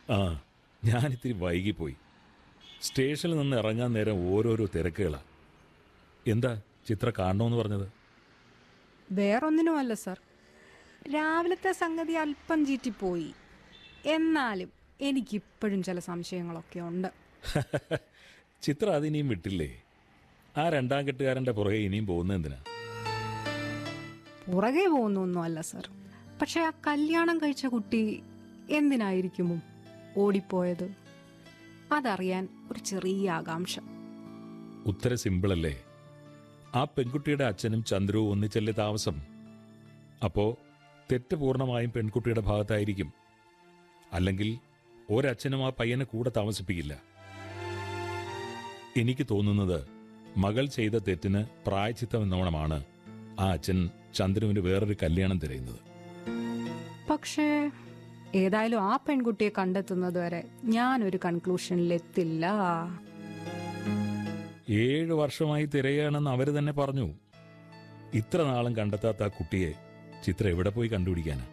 ആ ഞാനിത്തിരി വൈകിപ്പോയി സ്റ്റേഷനിൽ നിന്ന് ഇറങ്ങാൻ നേരം ഓരോരോ തിരക്കുകളാണ് എന്താ ചിത്ര കാണണമെന്ന് പറഞ്ഞത് വേറൊന്നിനുമല്ല സർ രാവിലത്തെ സംഗതി അല്പം ചീറ്റിപ്പോയി എന്നാലും എനിക്കിപ്പോഴും ചില സംശയങ്ങളൊക്കെ ഉണ്ട് ചിത്ര അതിനിയും വിട്ടില്ലേ ആ രണ്ടാം കെട്ടുകാരൻ്റെ പുറകെ ഇനിയും പോകുന്നത് എന്തിനാ പുറകെ പോകുന്നൊന്നുമല്ല സർ പക്ഷെ ആ കല്യാണം കഴിച്ച കുട്ടി എന്തിനായിരിക്കുമോ ഓടിപ്പോയത് അതറിയാൻ ഒരു ചെറിയ ആകാംക്ഷ ഉത്തര സിമ്പിളല്ലേ ആ പെൺകുട്ടിയുടെ അച്ഛനും ചന്ദ്രുവും ഒന്നിച്ചല്ലേ താമസം അപ്പോ തെറ്റ് പൂർണ്ണമായും പെൺകുട്ടിയുടെ ഭാഗത്തായിരിക്കും അല്ലെങ്കിൽ ഒരച്ഛനും ആ പയ്യനെ കൂടെ താമസിപ്പിക്കില്ല എനിക്ക് തോന്നുന്നത് മകൾ ചെയ്ത തെറ്റിന് പ്രായച്ചിത്തം എന്നോണമാണ് ആ അച്ഛൻ ചന്ദ്രുവിന് വേറൊരു കല്യാണം തിരയുന്നത് പക്ഷേ ഏതായാലും ആ പെൺകുട്ടിയെ കണ്ടെത്തുന്നത് വരെ ഞാനൊരു കൺക്ലൂഷനിലെത്തില്ല ഏഴ് വർഷമായി തിരയുകയാണെന്ന് അവര് തന്നെ പറഞ്ഞു ഇത്ര നാളും കണ്ടെത്താത്ത ആ കുട്ടിയെ ചിത്ര എവിടെ പോയി കണ്ടുപിടിക്കാനാ